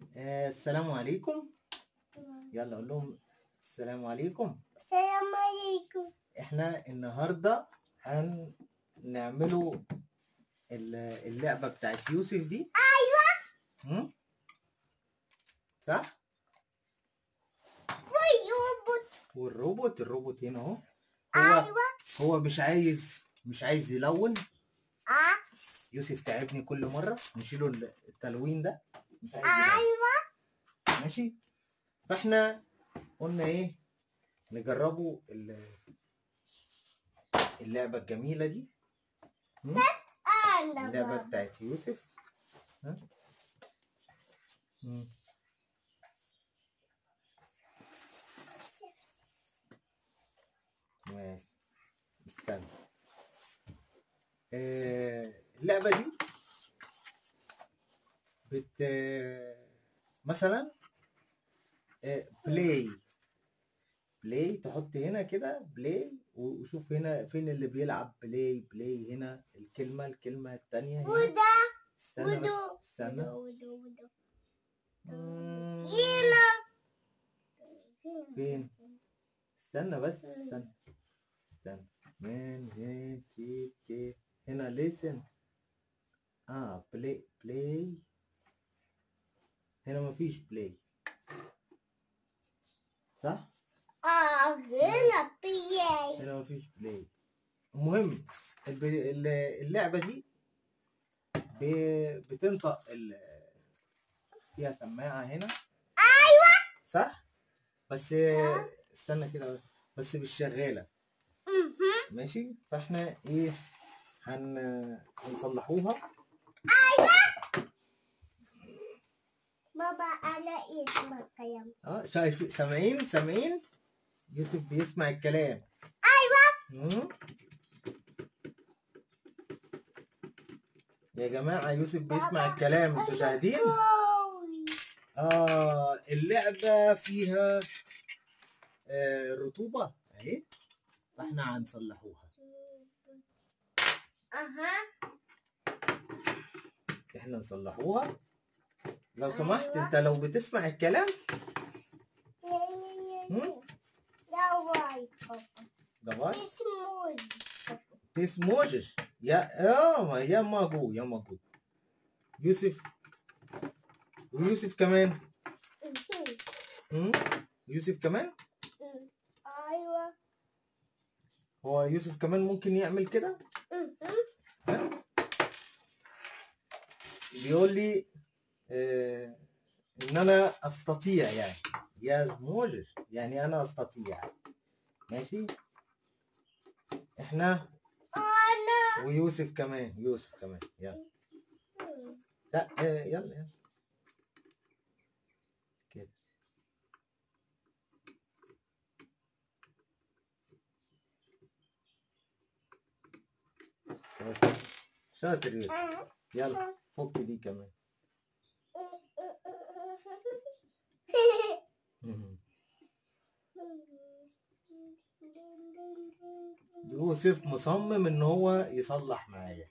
آه السلام عليكم يلا قول لهم السلام عليكم السلام عليكم احنا النهارده هنعملوا ال- اللعبه بتاعت يوسف دي ايوه صح ويوبط والروبوت الروبوت هنا اهو هو ايوه هو مش عايز مش عايز يلون اه يوسف تعبني كل مره نشيله ال- التلوين ده مش عايز يلون ايوه ماشي فاحنا قلنا ايه نجربوا ال- اللعبه الجميله دي م? انا اللعبه بابا. بتاعت يوسف ها م. ماشي استنى آه، اللعبة دي بت مثلا بلاي بلاي تحط هنا كده بلاي وشوف هنا فين اللي بيلعب بلاي بلاي هنا الكلمة الكلمة التانية هنا وده استنى بس ودو استنى ودو ودو مم. هنا فين استنى بس استنى استنى من هين تي كي هنا listen اه بلاي بلاي هنا مفيش بلاي صح اه هنا بيي هنا مفيش بلاي المهم الب- ال- اللعبة دي ب- بتنطق ال- فيها سماعة هنا ايوه صح بس استنى كده بس. بس مش شغالة مهم. ماشي فاحنا ايه هن هنصلحوها بابا انا اسمع كلام اه شايف سامعين سامعين يوسف بيسمع الكلام ايوه مم. يا جماعة يوسف بيسمع الكلام انتوا شاهدين قوي. اه اللعبة فيها آه رطوبة اهي فاحنا هنصلحوها اها احنا نصلحوها لو سمحت أيوة. انت لو بتسمع الكلام مم. لا واي بابا ده باي اسمه تسموجش يا اه يا ماجو يا ماجو يوسف ويوسف كمان مم؟ يوسف كمان ايوه هو يوسف كمان ممكن يعمل كده مهم. ها؟ بيقول لي آه ان انا استطيع يعني يا زموجش يعني انا استطيع ماشي احنا انا ويوسف كمان يوسف كمان يلا لا آه يلا يلا كده شاطر شاطر يوسف يلا فك دي كمان يوسف مصمم ان هو يصلح معايا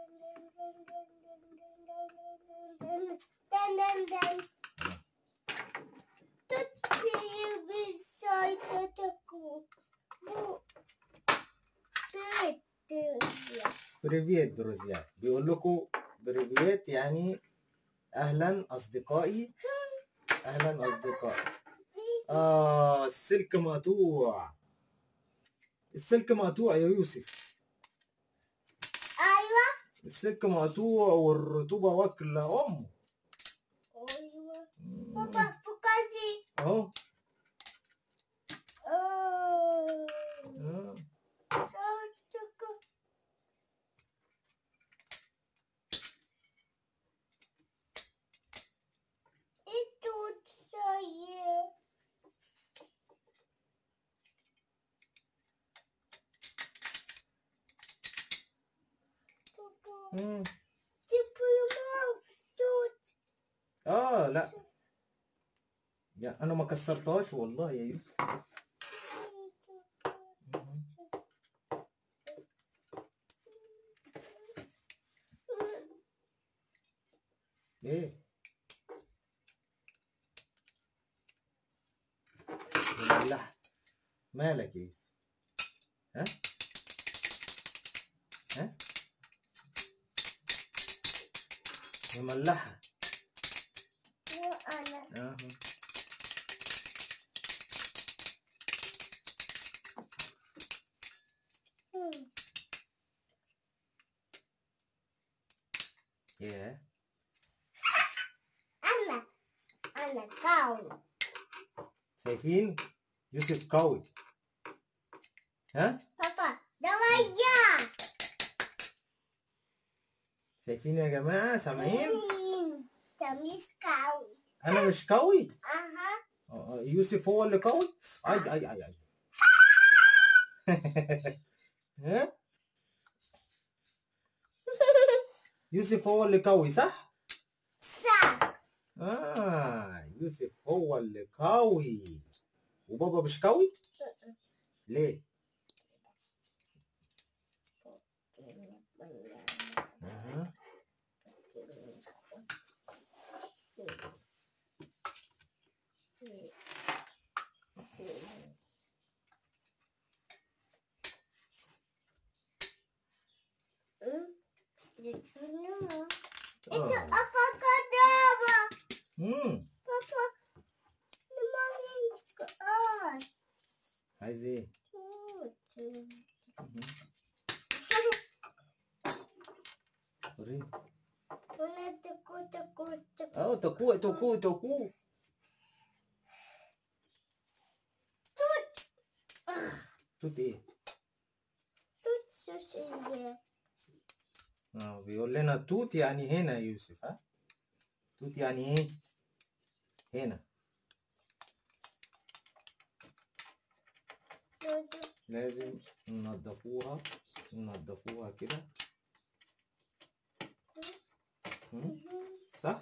بريفيت دروزيا بيقول لكم بريفيت يعني اهلا اصدقائي اهلا اصدقائي اه السلك مقطوع السلك مقطوع يا يوسف ايوه السلك مقطوع والرطوبة واكلة أمه ايوه بابا فكرتي أهو اه آه. صوتك itu saya مم. Diploma tut اه لا يا انا ما كسرتهاش والله يا يوسف مم. ايه مالك يا يوسف ها ها مملحة وأنا اهو مم. ياه أنا أنا قوي شايفين يوسف قوي ها بابا دوايا شايفين يا جماعة سامعين تميز قوي انا مش قوي أها آه، يوسف هو اللي قوي اي اي اي اي ها يوسف هو اللي قوي صح صح اه يوسف هو اللي قوي وبابا مش قوي ليه أها. Itu آه. apa kadaba? مم. Papa, limangin ke as. عايز ايه مهم. وريني Mana tekuk tekuk tekuk. اه تكو تكو تكو توت ايه Tut susunya. اه بيقول لنا توت يعني هنا يا يوسف ها توت يعني ايه هنا Tutu. لازم ننضفوها ننضفوها كده مم. صح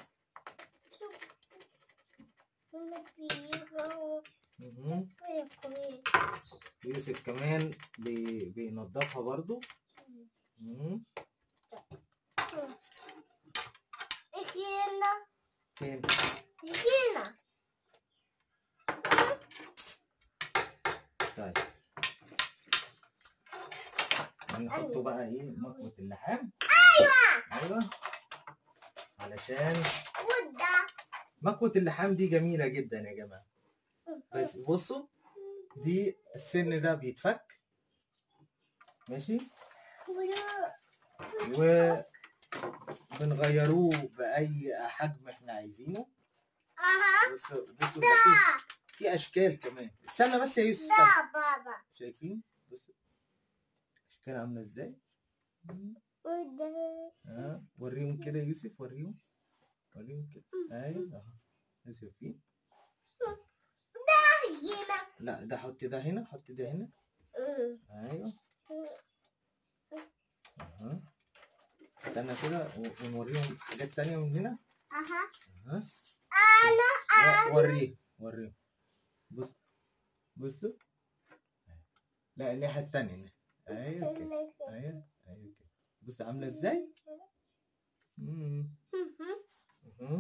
Mana biru. مهم. Kuih kuih. يوسف كمان بي... بينضفها برضو مم. Ikina. فين Ikina. طيب هنحطه بقى ايه مكوة اللحام Aywa. ايوه علشان Udah. مكوة اللحام دي جميلة جدا يا جماعة بس بصوا دي السن ده بيتفك ماشي Udah. وبنغيروه بأي حجم احنا عايزينه Aha. بصوا بصوا ده في, Da. في أشكال كمان استنى بس يا يوسف استنى. Da baba. شايفين بصوا أشكال عاملة ازاي Udah. ها وريهم كده يا يوسف وريهم وريهم كده ايوه اهو شايفين Ikina. لا ده حط ده هنا حط ده هنا ايوه اها استنى كده و- ونوريهم حاجات تانية من هنا Aha. اها Ana. و- وريه وريه بص بصوا لا الناحية التانية ايوه كده ايوه ايوه كده بص عاملة ازاي مم. اها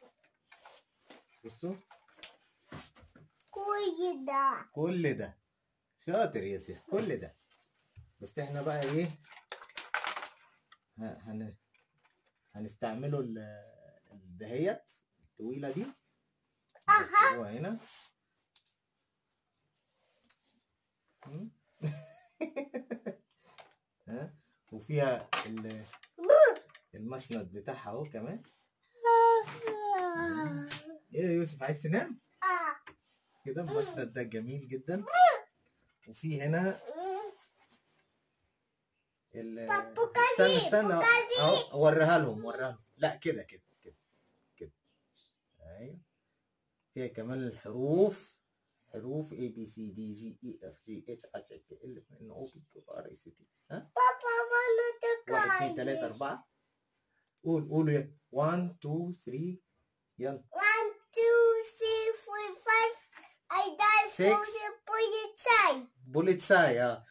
بصوا Kuida. كل ده شاطر يا سيف كل ده بس احنا بقى ايه ه- هن هنستعمله ال- الدهيت الطويلة دي نحطوها هنا مم. ها وفيها ال- المسند بتاعها اهو كمان ايه يا يوسف عايز تنام Ah. كده المسند ده جميل جدا وفي هنا ال بابو استنى كازي، استنى بابو كازي. اهو اوريها لهم اوريها لهم لا كده كده كده كده ايوه فيها كمان الحروف حروف A B C D G E F G H I J K L M N O P Q R S T ها Papa mana واحد اتنين tekan? تلاتة أربعة قول قولوا يا 1 2 3 يلا One, two, three, four, five. I died for Six. the polizei. بوليتساي اه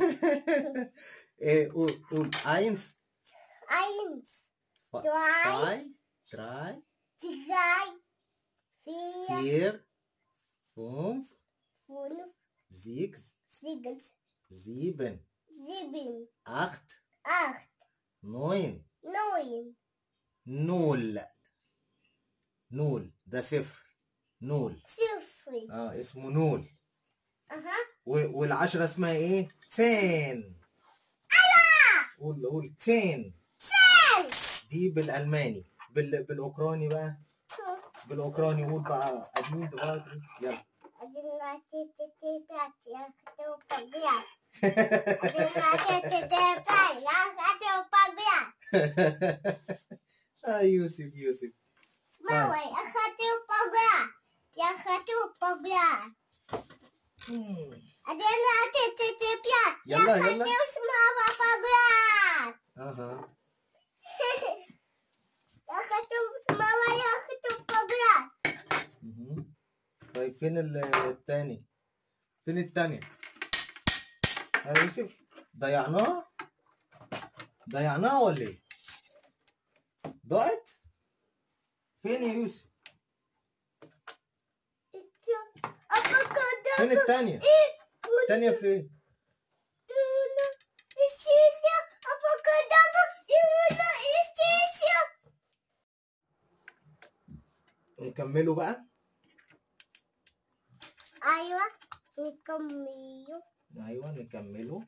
إيه قول قول اينس Eins, ف- Drei. فاي تراي drei, vier, فير فونف fünf, زيكس sechs, sieben, sieben, acht, acht, neun, neun, نول نول ده صفر نول صفر. اه اسمه نول Aha. و- والعشرة اسمها ايه؟ تين قول قول تين دي بالألماني بال... بالأوكراني بقى بالأوكراني قول بقى أدين دلوقتي يلا Один, два, три, четыре, пять. Я хотел погулять. Один, два, три, четыре, пять. Я хотел погулять. آه يوسف يوسف Мама, я хотел погулять. Я хотел погулять. مم. Один, два, три, четыре, пять. Я يلا يلا хотел с мамой погулять. اها Я хотел с мамой, я хотел погулять. مهم. طيب فين ال- التاني؟ فين التانية؟ يا يوسف ضيعناها؟ ضيعناها ولا ايه؟ ضاعت؟ فين يا يوسف؟ أفكار فين التانية؟ التانية فين؟ الشيشة أفكار يقولوا الشيشة نكمله بقى؟ أيوة نكمل ايوه نكمله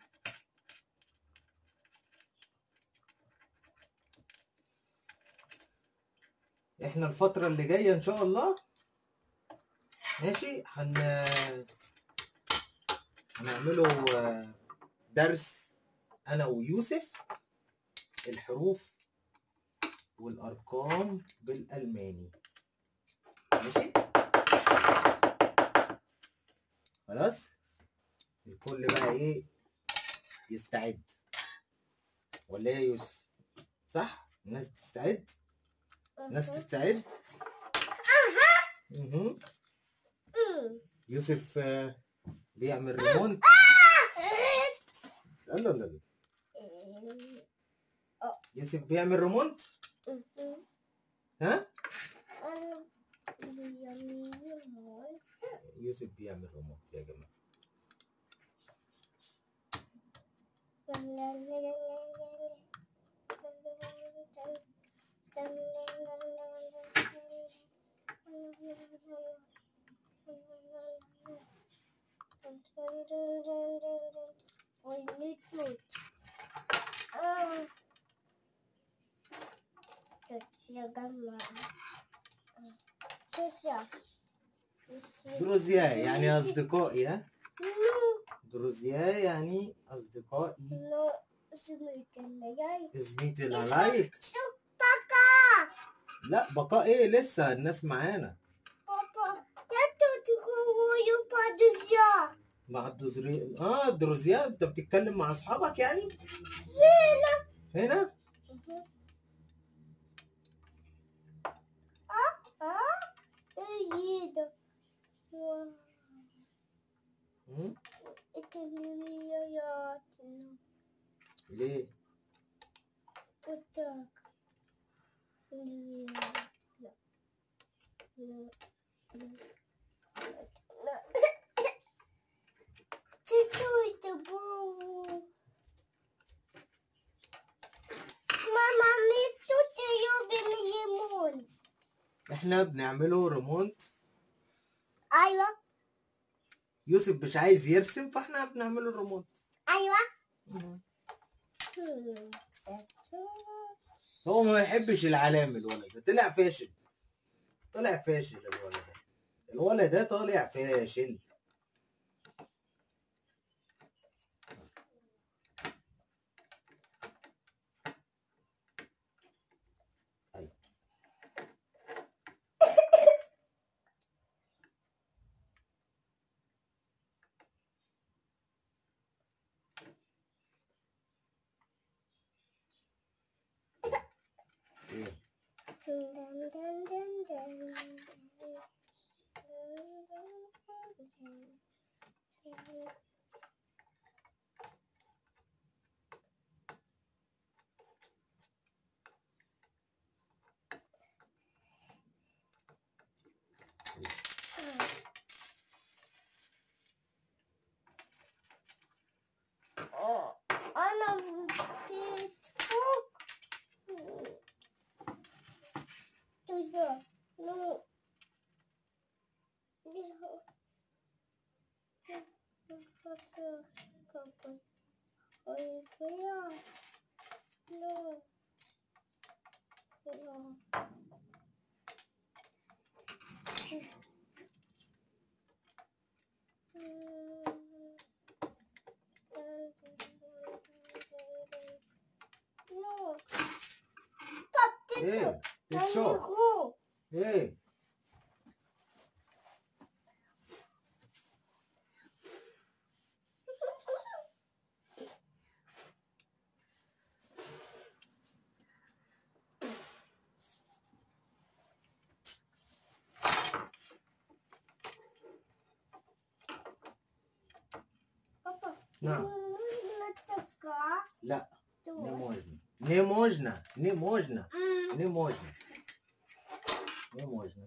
احنا الفترة اللي جاية ان شاء الله ماشي هن هنعمله آه، درس انا ويوسف الحروف والارقام بالالماني ماشي خلاص الكل بقى ايه يستعد ولا ايه يا يوسف صح الناس تستعد الناس تستعد مهم. يوسف آه، بيعمل ريمونت لا لا لا يوسف بيعمل ريمونت ها يوسف بيعمل ريمونت يا جماعه دروزيا يعني اصدقائي ها دروزيا يعني اصدقائي زميتي لايك لا بقاء ايه لسه الناس معانا مع الدروزيا اه دروزيا انت بتتكلم مع اصحابك يعني هنا مم. ليه Чуть-чуть бу. Мама, мы тут любим лимон. احنا بنعمله ريمونت أيوة يوسف مش عايز يرسم فاحنا بنعمله ريمونت أيوة هو ما يحبش العلام الولد ده طلع فاشل طلع فاشل الولد ده الولد ده طالع فاشل أيوة. ايه No. Stop, ايه تتشوف ايه Papa. نعم Let's لا go. не можна не можна не можна Mm. не можна не можна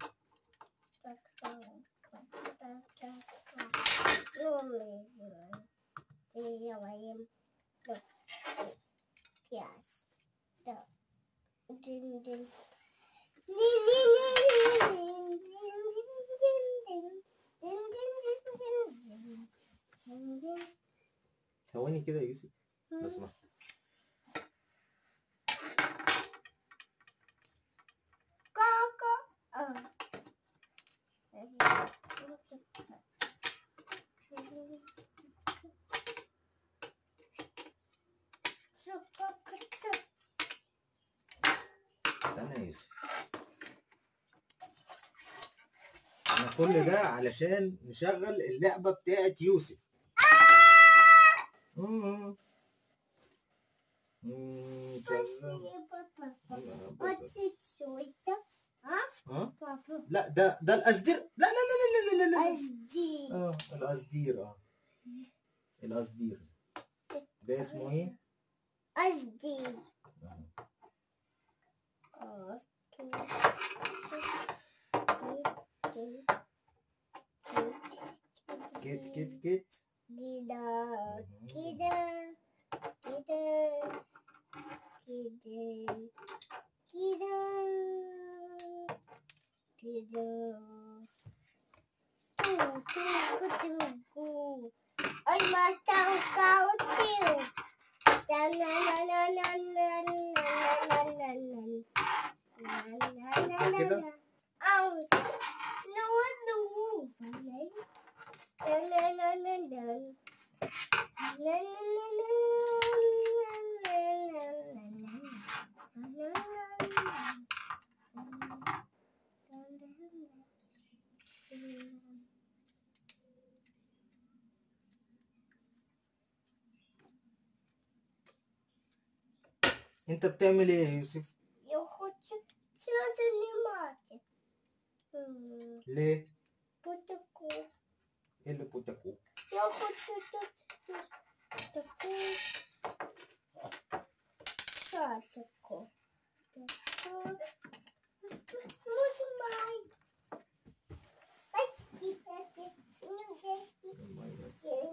ثواني كده يا يوسف لو سمحت استنى يا يوسف انا كل ده علشان نشغل اللعبة بتاعت يوسف مم. مم، شغل. ها لا ده ده القصدير لا لا لا لا لا لا لا قصدي اه القصدير اه القصدير ده اسمه ايه؟ قصدي آه. كيت كيت كيت كده مم. كده كده كده كده كده تو تو تو تو Ôi mà tao cao chiều Tan na na na na na na na na na na na كده؟ Ông Lú lú Phải lấy Na na na na na Na na na na Na na na na انت بتعمل ايه يا يوسف؟ Я хочу все занимать. ليه؟ Вот такую. ايه اللي بوتاكو؟ Я хочу тут такую. Шатку. Такую. Нажимай. Почти, почти. Ну, почти.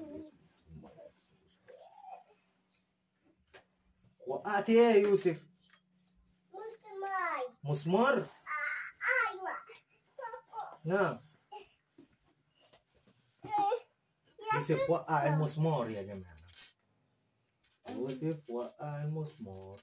وقعت ايه يا يوسف؟ Нажимай. مسمار؟ Айва. نعم يوسف وقع المسمار يا جماعة يوسف وقع المسمار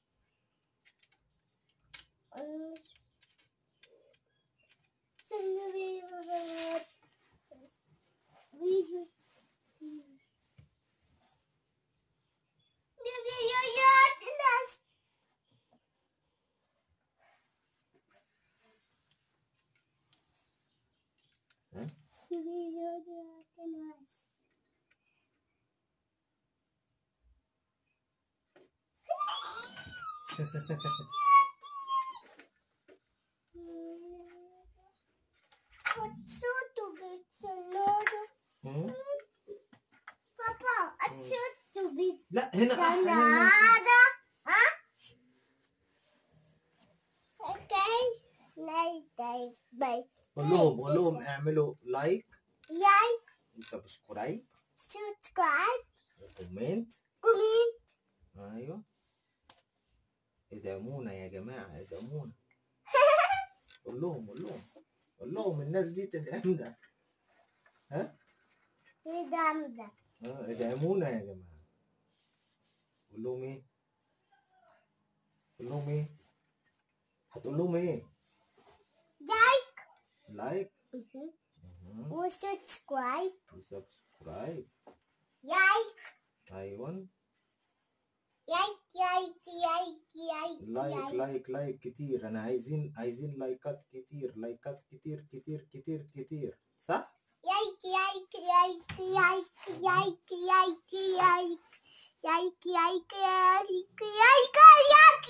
Отсюда надо. مم؟ Папа, отсюда ведь لا هنا احلى надо. А? Окей. Найди. Бай. قول لهم قول لهم اعملوا لايك Лайк, وسبسكرايب subscribe, وكومنت comment. ايوه ادعمونا يا جماعة ادعمونا قول لهم قول لهم قول لهم الناس دي تدعمنا Редамда. اه ادعمونا يا جماعه قول لهم ايه قول لهم ايه هتقول لهم ايه لايك لايك مهم. وسبسكرايب وسبسكرايب لايك ايوه لايك لايك لايك لايك لايك لايك لايك كتير انا عايزين عايزين لايكات كتير لايكات كتير كتير كتير كتير صح لايك لايك لايك لايك لايك لايك لايك لايك لايك لايك لايك لايك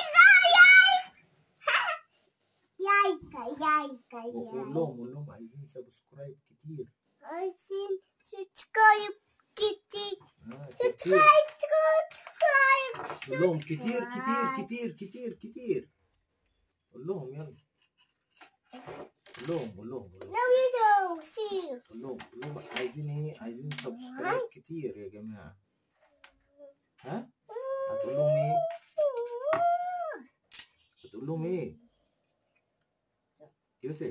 لايك لايك وقول لهم قول لهم عايزين سبسكرايب كتير عايزين سبسكرايب كتير آه كتير سبسكرايب سبسكرايب قول لهم كتير كتير كتير كتير كتير قول لهم يلا قول لهم قول لهم قول لهم لو يدو سير قول لهم قول لهم عايزين ايه عايزين سبسكرايب كتير يا جماعه ها هتقول لهم ايه هتقول لهم ايه يوسف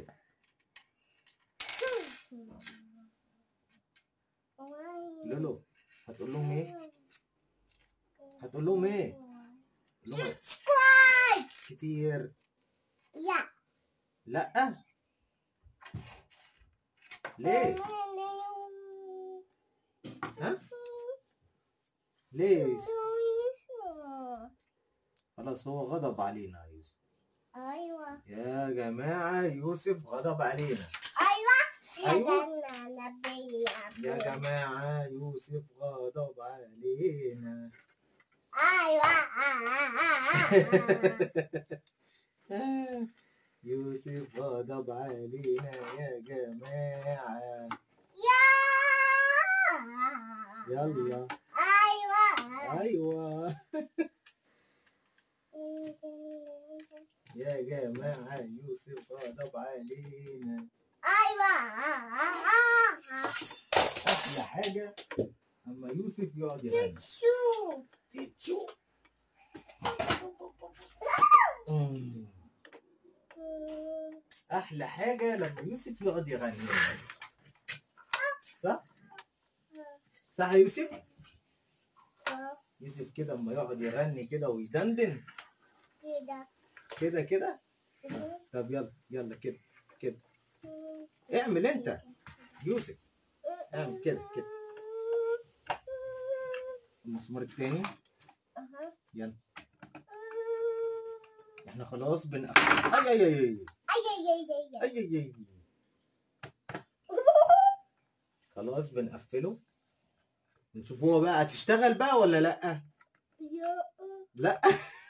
لولو هتقول لهم ايه هتقول لهم ايه قول لهم سبسكرايب كتير يا لا ليه ها ليه يا يوسف خلاص هو غضب علينا يا يوسف ايوه يا جماعة يوسف غضب علينا ايوه أيوة. يا يا جماعة يوسف غضب علينا ايوه آه، يوسف غضب علينا يا جماعة يا يلا ايوه أيوة يا جماعة يوسف غضب علينا ايوه أحلى حاجة أما يوسف يقعد يغني شوف تيتشو مم. أحلى حاجة لما يوسف يقعد يغني صح؟ صح يا يوسف؟ يوسف كده أما يقعد يغني كده ويدندن كده كده كده طب يلا يلا كده كده اعمل أنت يوسف اعمل كده كده المسمار التاني يلا احنا خلاص بنقفل اي اي اي اي اي اي اي خلاص بنقفله نشوف هو بقى هتشتغل بقى ولا لا لا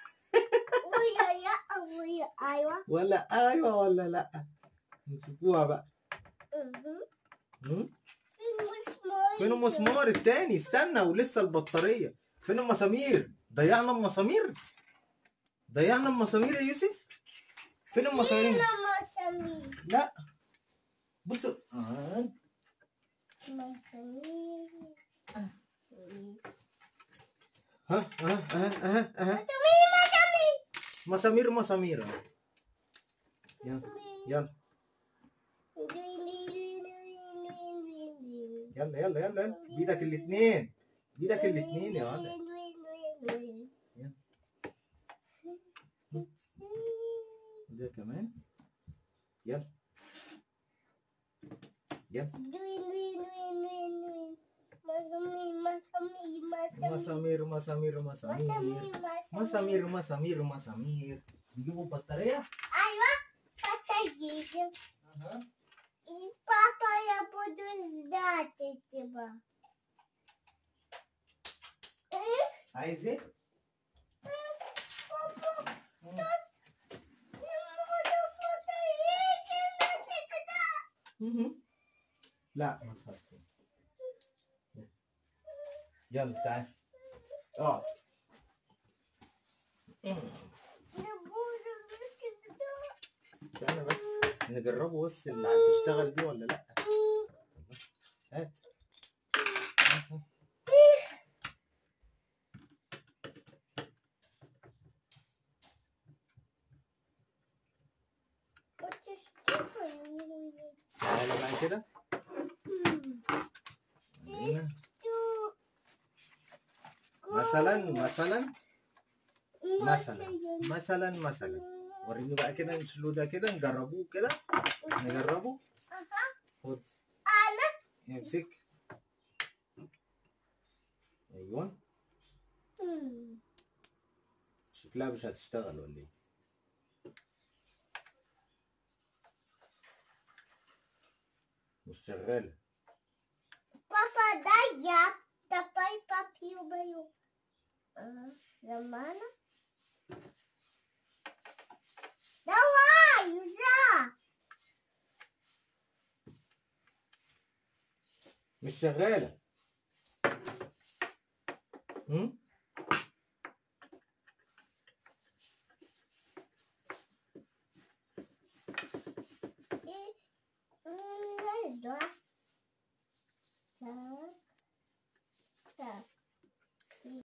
ايوه ولا ايوه ولا لا نشوفوها بقى هم؟ فين المسمار التاني استنى ولسه البطارية فين المسامير ضيعنا المسامير ضيعنا المسامير يا يوسف فين المسامير لا بصوا آه. ها ها ها ها ها مسامير مسامير أهو. يلا يلا يلا يلا يلا يلا بيدك الاتنين بيدك الاتنين يا ولد ده كمان يلا يلا مسامير مسامير مسامير مسامير مسامير مسامير نجيبوا بطارية ايوه بطارية أها. и папа я буду ждать тебя عايز ايه؟ папа مم. я буду фотоедем навсегда مهم. لا ما تخافش يلا تعال اقعد я буду навсегда استنى بس نجربه بس اللي هتشتغل دي ولا لا هات تعالى بقى كده هنا. مثلا مثلا مثلا مثلا مثلا وريني بقى كده نشيله ده كده نجربوه كده نجربه خد أنا امسك ايوه مم. شكلها مش هتشتغل ولا ايه مش شغالة بابا دايا تباي بابيو بيو آه، زمانة دوا يوزا مش شغالة هم؟ إيه مم، دوا تا تا